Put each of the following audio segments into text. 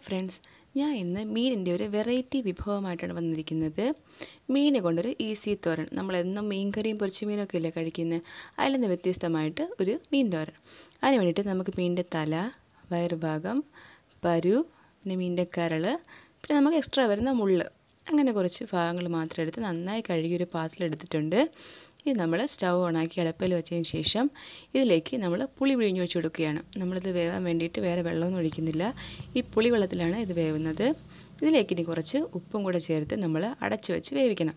friends ഞാൻ ഇന്ന് മീനിൻ്റെ ഒരു വെറൈറ്റി വിഭവമായിട്ടാണ് വന്നിരിക്കുന്നത് മീൻ കൊണ്ടൊരു ഈസി തോരൻ നമ്മളെന്നും മീൻ കറിയും പൊരിച്ച മീനൊക്കെ ഇല്ലേ കഴിക്കുന്നത് അതിൽ നിന്ന് വ്യത്യസ്തമായിട്ട് ഒരു മീൻ തോരൻ അതിന് വേണ്ടിയിട്ട് നമുക്ക് മീനിൻ്റെ തല വയറുഭാഗം പരു പിന്നെ മീനിൻ്റെ കരൾ പിന്നെ നമുക്ക് എക്സ്ട്രാ വരുന്ന മുള്ള് അങ്ങനെ കുറച്ച് ഭാഗങ്ങൾ മാത്രം എടുത്ത് നന്നായി കഴുകി ഒരു പാത്രത്തിൽ എടുത്തിട്ടുണ്ട് ഇത് നമ്മൾ സ്റ്റൗ ഓണാക്കി അടുപ്പിൽ വെച്ചതിന് ശേഷം ഇതിലേക്ക് നമ്മൾ പുളി പിഴിഞ്ഞ് വെച്ച് കൊടുക്കുകയാണ് നമ്മളിത് വേവാൻ വേണ്ടിയിട്ട് വേറെ വെള്ളമൊന്നും ഒഴിക്കുന്നില്ല ഈ പുളി വെള്ളത്തിലാണ് ഇത് വേവുന്നത് ഇതിലേക്ക് ഇനി കുറച്ച് ഉപ്പും കൂടെ ചേർത്ത് നമ്മൾ അടച്ചു വെച്ച് വേവിക്കണം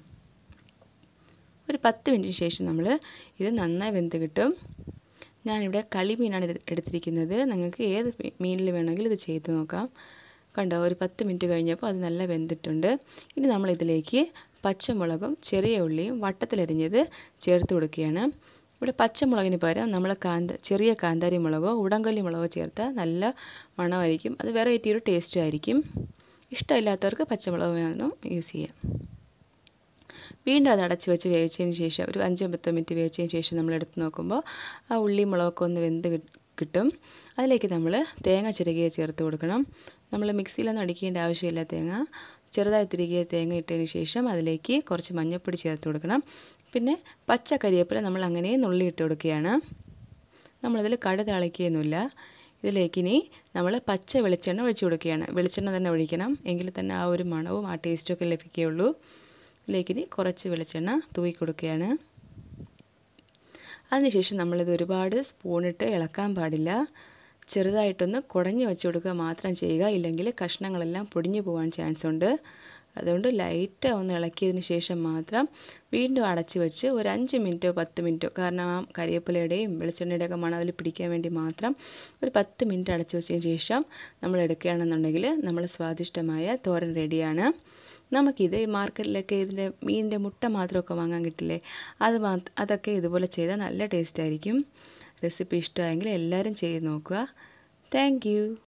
ഒരു പത്ത് മിനിറ്റിന് ശേഷം നമ്മൾ ഇത് നന്നായി വെന്ത് കിട്ടും ഞാനിവിടെ കളിമീനാണ് എടുത്തിരിക്കുന്നത് നിങ്ങൾക്ക് ഏത് മീനിൽ വേണമെങ്കിലും ഇത് ചെയ്ത് നോക്കാം കണ്ടോ ഒരു പത്ത് മിനിറ്റ് കഴിഞ്ഞപ്പോൾ അത് നല്ല വെന്തിട്ടുണ്ട് ഇനി നമ്മളിതിലേക്ക് പച്ചമുളകും ചെറിയ ഉള്ളിയും വട്ടത്തിലരിഞ്ഞത് ചേർത്ത് കൊടുക്കുകയാണ് ഇവിടെ പച്ചമുളകിന് പകരം നമ്മൾ കാന്ത ചെറിയ കാന്താരി മുളകോ ഉടങ്കല്ലി മുളകോ ചേർത്താൽ നല്ല മണമായിരിക്കും അത് വെറൈറ്റി ഒരു ടേസ്റ്റ് ആയിരിക്കും ഇഷ്ടമില്ലാത്തവർക്ക് പച്ചമുളക് വേണം യൂസ് ചെയ്യാം വീണ്ടും അത് അടച്ച് വെച്ച് വേവിച്ചതിന് ശേഷം ഒരു അഞ്ച് പത്ത് മിനിറ്റ് വേവിച്ചതിന് ശേഷം നമ്മൾ എടുത്ത് നോക്കുമ്പോൾ ആ ഉള്ളി മുളകൊക്കെ ഒന്ന് വെന്ത് കിട്ടും അതിലേക്ക് നമ്മൾ തേങ്ങ ചിരകിയ ചേർത്ത് കൊടുക്കണം നമ്മൾ മിക്സിയിലൊന്നും അടിക്കേണ്ട ആവശ്യമില്ല തേങ്ങ ചെറുതായി തിരികിയ തേങ്ങ ഇട്ടതിന് ശേഷം അതിലേക്ക് കുറച്ച് മഞ്ഞൾപ്പൊടി ചേർത്ത് കൊടുക്കണം പിന്നെ പച്ച കരിവേപ്പില നമ്മൾ അങ്ങനെ നുള്ളി ഇട്ട് കൊടുക്കുകയാണ് നമ്മളതിൽ കട താളിക്കുകയൊന്നുമില്ല ഇതിലേക്ക് ഇനി നമ്മൾ പച്ച വെളിച്ചെണ്ണ ഒഴിച്ചു കൊടുക്കുകയാണ് വെളിച്ചെണ്ണ തന്നെ ഒഴിക്കണം എങ്കിൽ തന്നെ ആ ഒരു മണവും ആ ടേസ്റ്റും ഒക്കെ ലഭിക്കുകയുള്ളൂ ഇതിലേക്ക് ഇനി കുറച്ച് വെളിച്ചെണ്ണ തൂവി കൊടുക്കുകയാണ് അതിനുശേഷം നമ്മളിത് ഒരുപാട് സ്പൂണിട്ട് ഇളക്കാൻ പാടില്ല ചെറുതായിട്ടൊന്ന് കുടഞ്ഞു വെച്ച് കൊടുക്കുക മാത്രം ചെയ്യുക ഇല്ലെങ്കിൽ കഷ്ണങ്ങളെല്ലാം പൊടിഞ്ഞു പോകാൻ ചാൻസ് ഉണ്ട് അതുകൊണ്ട് ലൈറ്റ് ഒന്ന് ഇളക്കിയതിന് ശേഷം മാത്രം വീണ്ടും അടച്ചു വെച്ച് ഒരു അഞ്ച് മിനിറ്റോ പത്ത് മിനിറ്റോ കാരണം ആ കരിവേപ്പിലയുടെയും വെളിച്ചെണ്ണയുടെയൊക്കെ മണം അതിൽ പിടിക്കാൻ വേണ്ടി മാത്രം ഒരു പത്ത് മിനിറ്റ് അടച്ചു വെച്ചതിന് ശേഷം നമ്മൾ എടുക്കുകയാണെന്നുണ്ടെങ്കിൽ നമ്മൾ സ്വാദിഷ്ടമായ തോരൻ റെഡിയാണ് നമുക്കിത് മാർക്കറ്റിലൊക്കെ ഇതിൻ്റെ മീനിൻ്റെ മുട്ട മാത്രമൊക്കെ വാങ്ങാൻ കിട്ടില്ലേ അത് അതൊക്കെ ഇതുപോലെ ചെയ്താൽ നല്ല ടേസ്റ്റ് ആയിരിക്കും റെസിപ്പി ഇഷ്ടമായെങ്കിൽ എല്ലാവരും ചെയ്ത് നോക്കുക താങ്ക്